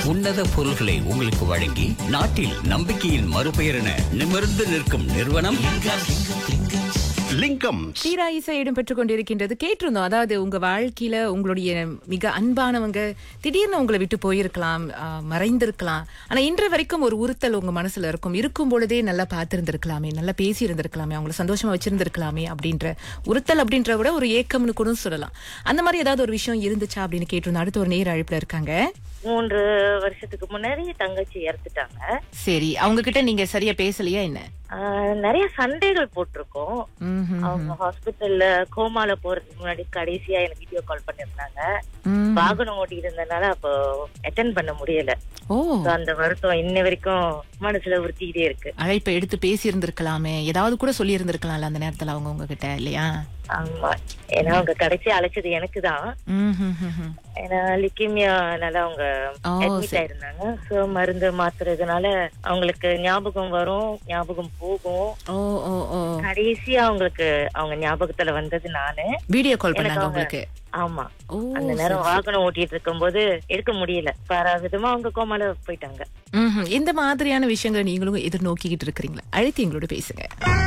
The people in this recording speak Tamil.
உன்னத பொருள்களை உங்களுக்கு வழங்கி நாட்டில் நம்பிக்கையின் மறுபெயர் என நிமிர்ந்து நிற்கும் நிறுவனம் லிங்கம் தீரா இசை இடம் பெற்றுக் கொண்டிருக்கின்றது கேட்டிருந்தோம் அதாவது உங்க வாழ்க்கையில உங்களுடைய மிக அன்பானவங்க திடீர்னு உங்களை விட்டு போயிருக்கலாம் ஆ, மறைந்திருக்கலாம் ஆனா இன்று வரைக்கும் ஒரு உறுத்தல் உங்க மனசுல இருக்கும் இருக்கும் பொழுதே நல்லா பார்த்திருந்திருக்கலாமே நல்லா பேசி இருந்திருக்கலாமே அவங்கள சந்தோஷமா வச்சிருந்திருக்கலாமே அப்படின்ற உறுத்தல் அப்படின்ற விட ஒரு ஏக்கம்னு கூட சொல்லலாம் அந்த மாதிரி ஏதாவது ஒரு விஷயம் இருந்துச்சா அப்படின்னு கேட்டிருந்தோம் அடுத்து ஒரு நேர் அழைப்புல இருக்காங்க மூன்று வருஷத்துக்கு முன்னாடி தங்கச்சி இறந்துட்டாங்க சரி அவங்க கிட்ட நீங்க சரியா பேசலையா என்ன ஆஹ் நிறைய சண்டைகள் போட்டிருக்கோம் ம்ஹும். அவங்க ஹாஸ்பிட்டல்ல கோமால போறதுக்கு முன்னாடி கடைசியா எனக்கு வீடியோ கால் பண்ணிருந்தாங்க ம். வாகனம் ஓட்டிட்டு இருந்தனால அப்போ அட்டன் பண்ண முடியல ஓ So, அந்த வருத்தம் இன்ன வரைக்கும் மனசுல உறுத்திக்கிட்டே இருக்கு அழைப்பை எடுத்து பேசி இருந்திருக்கலாமே ஏதாவது கூட சொல்லி இருந்திருக்கலாம்ல அந்த நேரத்துல அவங்க உங்ககிட்ட இல்லையா ஆமா ஏன்னா அவங்க கடைசியா அழைச்சது எனக்கு தான் ம்ஹும்ஹும்ஹும். ஏன்னா லிக்கிமியானால அவங்க ஓ, அட்மிட் சரி. ஆயிருந்தாங்க சோ மருந்து மாத்துறதுனால அவங்களுக்கு ஞாபகம் வரும் ஞாபகம் போகும் ஓ ஓ ஓ கடைசியா அவங்களுக்கு அவங்க ஞாபகத்துல வந்தது நானு வீடியோ கால் எனக்கு பண்ணாங்க அவங்க- உங்களுக்கு ஆமா ஓ அந்த நேரம் வாகனம் ஓட்டிட்டு இருக்கும்போது எடுக்க முடியல பல விதமா அவங்க கோமால போயிட்டாங்க ம்ஹும். இந்த மாதிரியான விஷயங்களை நீங்களும் எதிர்நோக்கிக்கிட்டு இருக்கிறீங்களா அழைத்து எங்களோட பேசுங்க